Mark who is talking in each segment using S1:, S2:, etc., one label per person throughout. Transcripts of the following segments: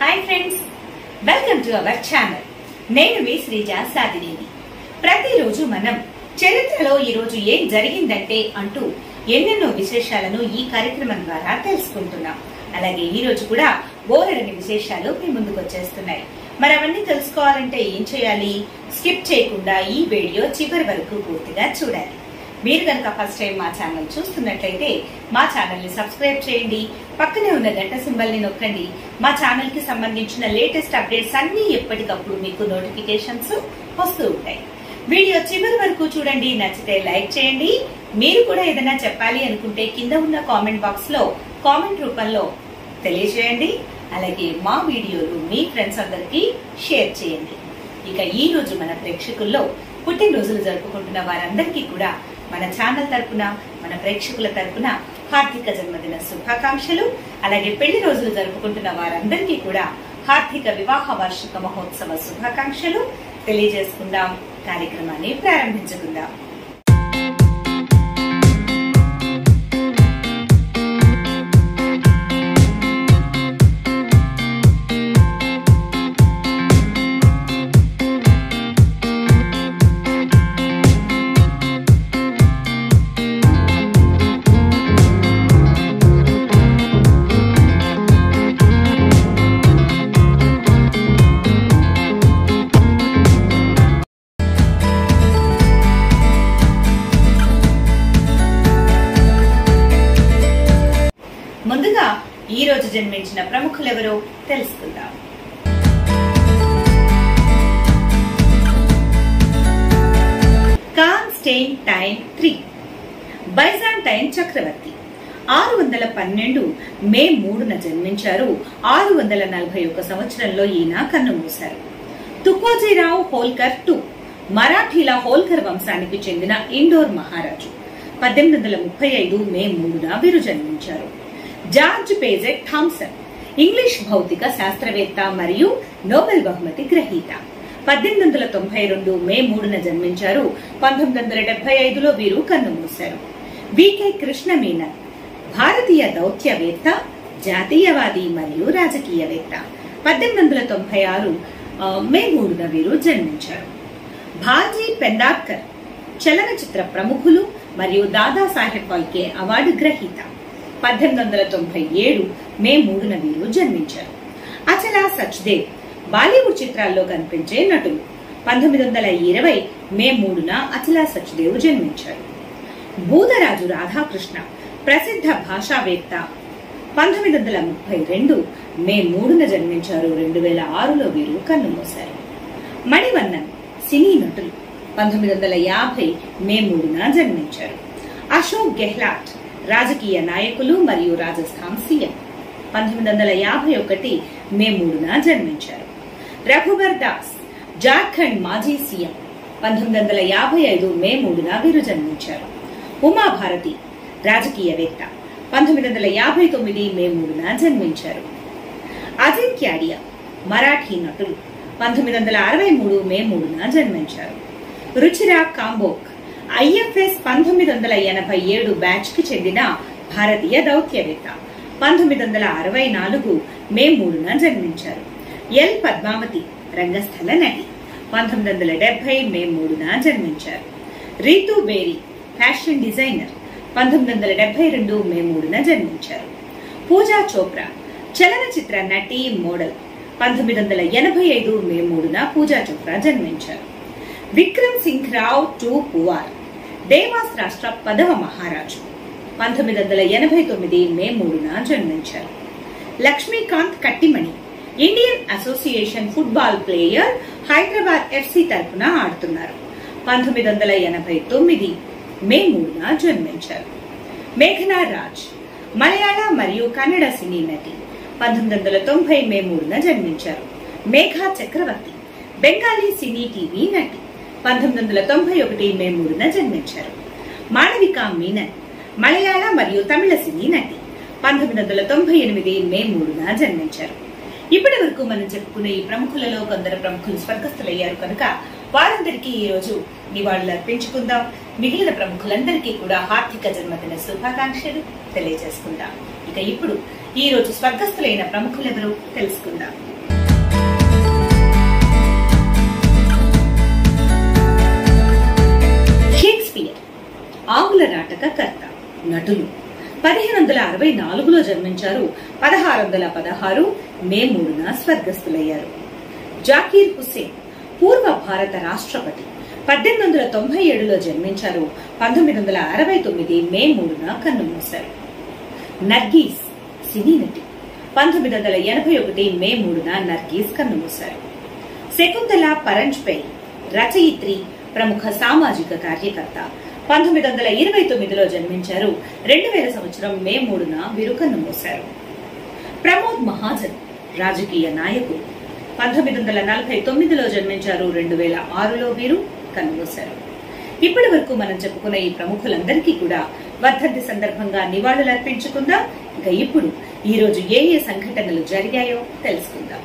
S1: hi friends welcome to our channel నేను మీ శ్రీజ సాదినేని ప్రతిరోజు మనం చరిత్రలో ఈ రోజు ఏం జరిగిందంటే అంటూ ఎన్నెన్నో విశేషాలను ఈ కార్యక్రమం ద్వారా తెలుసుకుంటున్నాం అలాగే ఈ రోజు కూడా బోలెడని విశేషాలు మీ ముందుకు వచ్చేస్తున్నాయి మరి అవన్నీ తెలుసుకోవాలంటే ఏం చేయాలి స్కిప్ చేయకుండా ఈ వీడియో చివరి వరకు పూర్తిగా చూడాలి మీరు కనుక ఫస్ట్ టైం మా ఛానల్ చూస్తున్నట్లయితే మా ఛానల్ ని సబ్స్క్రైబ్ చేయండి పక్కనే ఉన్న గంట సింబల్ ని నొక్కండి మా ఛానల్ కి సంబంధించిన లేటెస్ట్ అప్డేట్స్ అన్ని ఎప్పటికప్పుడు మీకు నోటిఫికేషన్స్ వస్తూ ఉంటాయి వీడియో చివరి వరకు చూడండి నచ్చితే లైక్ చేయండి మీరు కూడా ఏదైనా చెప్పాలి అనుకుంటే కింద ఉన్న కామెంట్ బాక్స్ లో కామెంట్ రూపంలో తెలియజేయండి అలాగే మా వీడియోలు మీ ఫ్రెండ్స్ అందరికి షేర్ చేయండి ఇక ఈ రోజు మన ప్రేక్షకుల్లో పుట్టినరోజులు జరుపుకుంటున్న వారందరికీ కూడా మన ఛానల్ తరపున మన ప్రేక్షకుల తరపున హార్దిక జన్మదిన శుభాకాంక్షలు అలాగే పెళ్లి రోజులు జరుపుకుంటున్న వారందరికీ కూడా హార్దిక వివాహ వార్షిక మహోత్సవ శుభాకాంక్షలు తెలియజేసుకుందాం కార్యక్రమాన్ని ప్రారంభించుకుందాం ముందుగా ఈ రోజు జన్మించిన ప్రముఖులెవరో తెలుసుకుందాం కాన్స్టైన్ టైన్ త్రీ బైజాంటైన్ చక్రవర్తి ఆరు వందల పన్నెండు మే మూడున జన్మించారు ఆరు వందల నలభై ఒక సంవత్సరంలో ఈయన కన్నుమూశారు తుకోజీరావు హోల్కర్ టూ మరాఠీల హోల్కర్ వంశానికి చెందిన ఇండోర్ మహారాజు పద్దెనిమిది వందల ముప్పై ఐదు మే మూడున వీరు జన్మించారు జార్జ్ పేజెట్ థామ్సన్ ఇంగ్లీష్ భౌతిక శాస్త్రవేత్త మరియు నోబెల్ బహుమతి గ్రహీత పద్దెనిమిది వందల తొంభై రెండు మే మూడున జన్మించారు పంతొమ్మిది వందల డెబ్బై ఐదులో వీరు కన్నుమూశారు వికే కృష్ణ మీనన్ భారతీయ దౌత్యవేత్త జాతీయవాది మరియు రాజకీయవేత్త పద్దెనిమిది వందల తొంభై ఆరు ఆ, మే మూడున వీరు జన్మించారు భాజీ పెండార్కర్ చలనచిత్ర ప్రముఖులు మరియు దాదాసాహెబ్ ఫాల్కే అవార్డు గ్రహీత పద్దెనిమిది వందల తొంభై ఏడు మే మూడున వీరు జన్మించారు అచలా సచ్దేవ్ బాలీవుడ్ చిత్రాల్లో కనిపించే నటులు పంతొమ్మిది వందల ఇరవై మే మూడున అచలా సచ్దేవ్ జన్మించారు బూదరాజు రాధాకృష్ణ ప్రసిద్ధ భాషావేత్త పంతొమ్మిది వందల ముప్పై రెండు మే మూడున జన్మించారు రెండు వేల ఆరులో వీరు కన్నుమూశారు మణివన్నన్ సినీ నటులు పంతొమ్మిది వందల యాభై మే మూడున జన్మించారు అశోక్ గెహ్లాట్ రాజకీయ నాయకులు మరియు రాజస్థాన్ సీఎం పంతొమ్మిది వందల యాభై ఒకటి మే మూడున జన్మించారు రఘుబర్ దాస్ జార్ఖండ్ మాజీ సీఎం పంతొమ్మిది వందల యాభై ఐదు మే మూడున వీరు జన్మించారు ఉమాభారతి రాజకీయవేత్త పంతొమ్మిది వందల యాభై తొమ్మిది మే మూడున జన్మించారు అజింక్యాడియా మరాఠీ నటులు పంతొమ్మిది వందల అరవై మూడు మే మూడున జన్మించారు రుచిరా కాంబోక్ ఐఎఫ్ఎస్ పంతొమ్మిది వందల ఎనభై ఏడు బ్యాచ్ కి చెందిన భారతీయ దౌత్యవేత్త పంతొమ్మిది వందల అరవై నాలుగు మే మూడున జన్మించారు ఎల్ పద్మావతి రంగస్థల నటి పంతొమ్మిది వందల డెబ్బై మే మూడున జన్మించారు రీతూ బేరీ ఫ్యాషన్ డిజైనర్ పంతొమ్మిది వందల డెబ్బై రెండు మే మూడున జన్మించారు పూజా చోప్రా చలనచిత్ర నటి మోడల్ పంతొమ్మిది వందల ఎనభై ఐదు మే మూడున పూజా చోప్రా జన్మించారు విక్రమ్ సింగ్ రావ్ టు పువార్ దేవాస్ రాష్ట్ర పదవ మహారాజు పంతొమ్మిది వందల ఎనభై తొమ్మిది మే మూడున జన్మించారు Laxmikant Kattimani Indian association football player Hyderabad FC తరఫున ఆడుతున్నారు పంతొమ్మిది వందల ఎనభై తొమ్మిది మే మూడున జన్మించారు మేఘనా రాజ్ మలయాళ మరియు కన్నడ సినీ నటి పంతొమ్మిది వందల తొంభై మే మూడున జన్మించారు మేఘా చక్రవర్తి బెంగాలీ సినీ టీవీ నటి పంతొమ్మిది వందల తొంభై ఒకటి మే మూడున జన్మించారు మాళవిక మీనన్ మలయాళ మరియు తమిళ సినీ నటి పంతొమ్మిది వందల తొంభై ఎనిమిది మే మూడున జన్మించారు ఇప్పటి వరకు మనం చెప్పుకున్న ఈ ప్రముఖులలో కొందరు ప్రముఖులు స్వర్గస్థులయ్యారు కనుక వారందరికీ ఈ రోజు నివాళులు అర్పించుకుందాం మిగిలిన ప్రముఖులందరికీ కూడా హార్దిక జన్మదిన శుభాకాంక్షలు తెలియజేసుకుందాం ఇక ఇప్పుడు ఈ రోజు స్వర్గస్థులైన ప్రముఖులెవరో తెలుసుకుందాం వదులు పదిహేను వందల అరవై నాలుగులో జన్మించారు పదహారు వందల పదహారు మే మూడున స్వర్గస్థులయ్యారు జాకీర్ హుస్సేన్ పూర్వ భారత రాష్ట్రపతి పద్దెనిమిది వందల తొంభై ఏడులో జన్మించారు పంతొమ్మిది వందల అరవై తొమ్మిది మే మూడున కన్నుమూశారు నర్గీస్ సినీ నటి పంతొమ్మిది వందల ఎనభై ఒకటి మే మూడున నర్గీస్ కన్నుమూశారు శకుంతల పరంజ్పై రచయిత్రి ప్రముఖ సామాజిక కార్యకర్త పంతొమ్మిది వందల ఇరవై తొమ్మిదిలో జన్మించారు రెండు వేల సంవత్సరం మే మూడున వీరు కన్నుమూశారు ప్రమోద్ మహాజన్ రాజకీయ నాయకుడు పంతొమ్మిది వందల నలభై తొమ్మిదిలో జన్మించారు రెండు వేల ఆరులో వీరు కన్నుమూశారు ఇప్పటి వరకు మనం చెప్పుకున్న ఈ ప్రముఖులందరికీ కూడా వర్ధంతి సందర్భంగా నివాళులర్పించుకుందాం ఇక ఇప్పుడు ఈ రోజు ఏ ఏ సంఘటనలు జరిగాయో తెలుసుకుందాం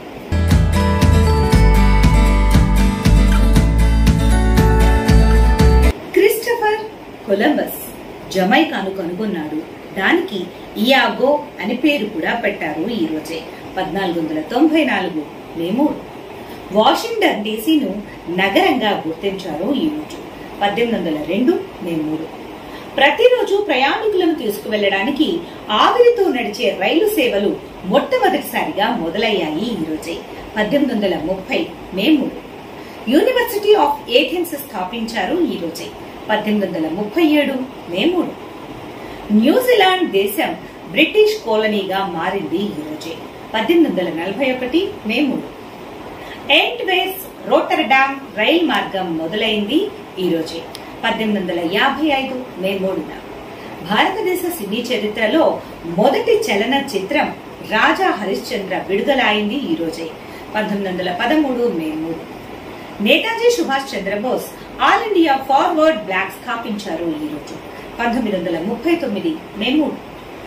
S1: క్రిస్టఫర్ కొలంబస్ జమైకాను కనుగొన్నాడు దానికి ఇయాగో అని పేరు కూడా పెట్టారు ఈ రోజే పద్నాలుగు వందల తొంభై నాలుగు మే మూడు వాషింగ్టన్ డీసీను నగరంగా గుర్తించారు ఈ రోజు పద్దెనిమిది వందల రెండు మే మూడు ప్రతిరోజు ప్రయాణికులను తీసుకువెళ్లడానికి ఆవిరితో నడిచే రైలు సేవలు మొట్టమొదటిసారిగా మొదలయ్యాయి ఈ రోజే పద్దెనిమిది వందల ముప్పై మే మూడు యూనివర్సిటీ ఆఫ్ ఏథెన్స్ స్థాపించారు ఈ రోజే పద్దెనిమిది వందల ముప్పై ఏడు మే మూడు న్యూజిలాండ్ దేశం బ్రిటిష్ కాలనీగా మారింది ఈ రోజే పద్దెనిమిది వందల నలభై ఒకటి మే మూడు ఎంట్వేస్ రోటర్డామ్ రైల్ మార్గం మొదలైంది ఈ రోజే పద్దెనిమిది వందల యాభై ఐదు మే మూడున భారతదేశ సినీ చరిత్రలో మొదటి చలన చిత్రం రాజా హరిశ్చంద్ర విడుదల అయింది ఈ రోజే పంతొమ్మిది వందల పదమూడు మే మూడు Netaji Subhas Chandra Bose all India forward bloc స్థాపించారు ఈ రోజు పంతొమ్మిది వందల ముప్పై తొమ్మిది మే మూడు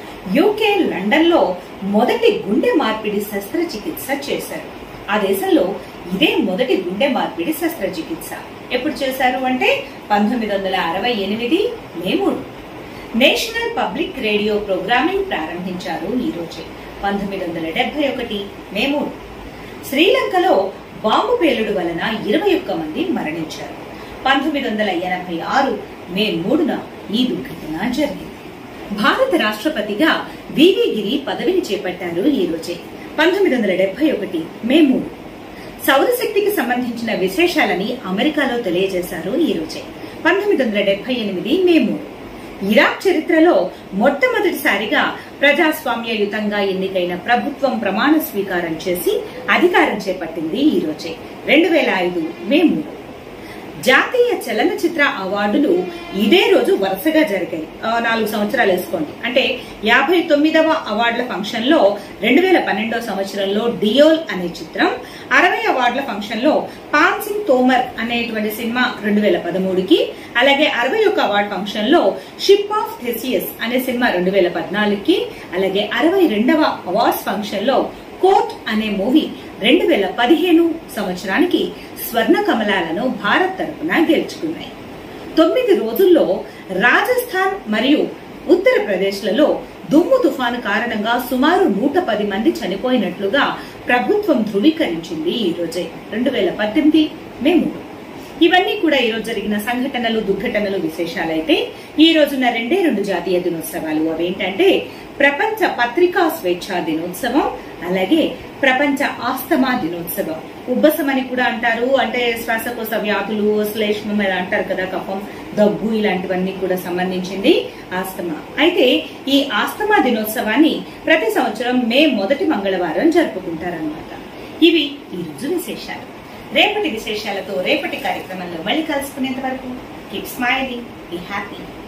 S1: యూకే లండన్ లో మొదటి గుండె మార్పిడి శస్త్రచికిత్స చేశారు ఆ దేశంలో ఇదే మొదటి గుండె మార్పిడి శస్త్రచికిత్స ఎప్పుడు చేశారు అంటే పంతొమ్మిది వందల అరవై ఎనిమిది మే మూడు నేషనల్ పబ్లిక్ రేడియో ప్రోగ్రామింగ్ ప్రారంభించారు ఈ రోజే పంతొమ్మిది వందల డెబ్బై ఒకటి మే మూడు శ్రీలంకలో బాంబు పేలుడు వలన ఇరవై ఒక్క మంది మరణించారు పంతొమ్మిది వందల ఎనభై ఆరు మే మూడున ఈ దుర్ఘటన జరిగింది భారత రాష్ట్రపతిగా వివి గిరి పదవిని చేపట్టారు ఈ రోజే పంతొమ్మిది వందల డెబ్బై ఒకటి మే మూడు సౌరశక్తికి సంబంధించిన విశేషాలని అమెరికాలో తెలియజేశారు ఈ రోజే పంతొమ్మిది వందల డెబ్బై ఎనిమిది మే మూడు ఇరాక్ చరిత్రలో మొట్టమొదటిసారిగా ప్రజాస్వామ్యయుతంగా ఎన్నికైన ప్రభుత్వం ప్రమాణ స్వీకారం చేసి అధికారం చేపట్టింది ఈ రోజే రెండు వేల ఐదు మే మూడు జాతీయ చలనచిత్ర అవార్డులు ఇదే రోజు వరుసగా జరిగాయి ఆ, నాలుగు సంవత్సరాలు వేసుకోండి అంటే యాభై తొమ్మిదవ అవార్డుల ఫంక్షన్ లో రెండు వేల పన్నెండో సంవత్సరంలో డియోల్ అనే చిత్రం అరవై అవార్డుల ఫంక్షన్ లో పాన్ సింగ్ తోమర్ అనేటువంటి సినిమా రెండు వేల పదమూడుకి అలాగే అరవై ఒక్క అవార్డు ఫంక్షన్ లో షిప్ ఆఫ్ థెసియస్ అనే సినిమా రెండు వేల పద్నాలుగుకి అలాగే అరవై రెండవ అవార్డ్స్ ఫంక్షన్ లో కోర్ట్ అనే మూవీ రెండు వేల పదిహేను సంవత్సరానికి స్వర్ణ కమలాలను భారత్ తరపున గెలుచుకున్నాయి తొమ్మిది రోజుల్లో రాజస్థాన్ మరియు ఉత్తరప్రదేశ్లలో దుమ్ము తుఫాను కారణంగా సుమారు నూట పది మంది చనిపోయినట్లుగా ప్రభుత్వం ధృవీకరించింది ఈ రోజే రెండు వేల పద్దెనిమిది మే మూడు ఇవన్నీ కూడా ఈ రోజు జరిగిన సంఘటనలు దుర్ఘటనలు విశేషాలైతే ఈ రోజున రెండే రెండు జాతీయ దినోత్సవాలు అవేంటంటే ప్రపంచ పత్రికా స్వేచ్ఛా దినోత్సవం అలాగే ప్రపంచ ఆస్తమా దినోత్సవం ఉబ్బసం అని కూడా అంటారు అంటే శ్వాసకోశ వ్యాధులు శ్లేష్మం ఇలా అంటారు కదా కఫం దగ్గు ఇలాంటివన్నీ కూడా సంబంధించింది ఆస్తమా అయితే ఈ ఆస్తమా దినోత్సవాన్ని ప్రతి సంవత్సరం మే మొదటి మంగళవారం జరుపుకుంటారన్నమాట ఇవి ఈ రోజు విశేషాలు రేపటి విశేషాలతో రేపటి కార్యక్రమంలో మళ్ళీ కలుసుకునేంత వరకు కీప్ స్మైలింగ్ బి హ్యాపీ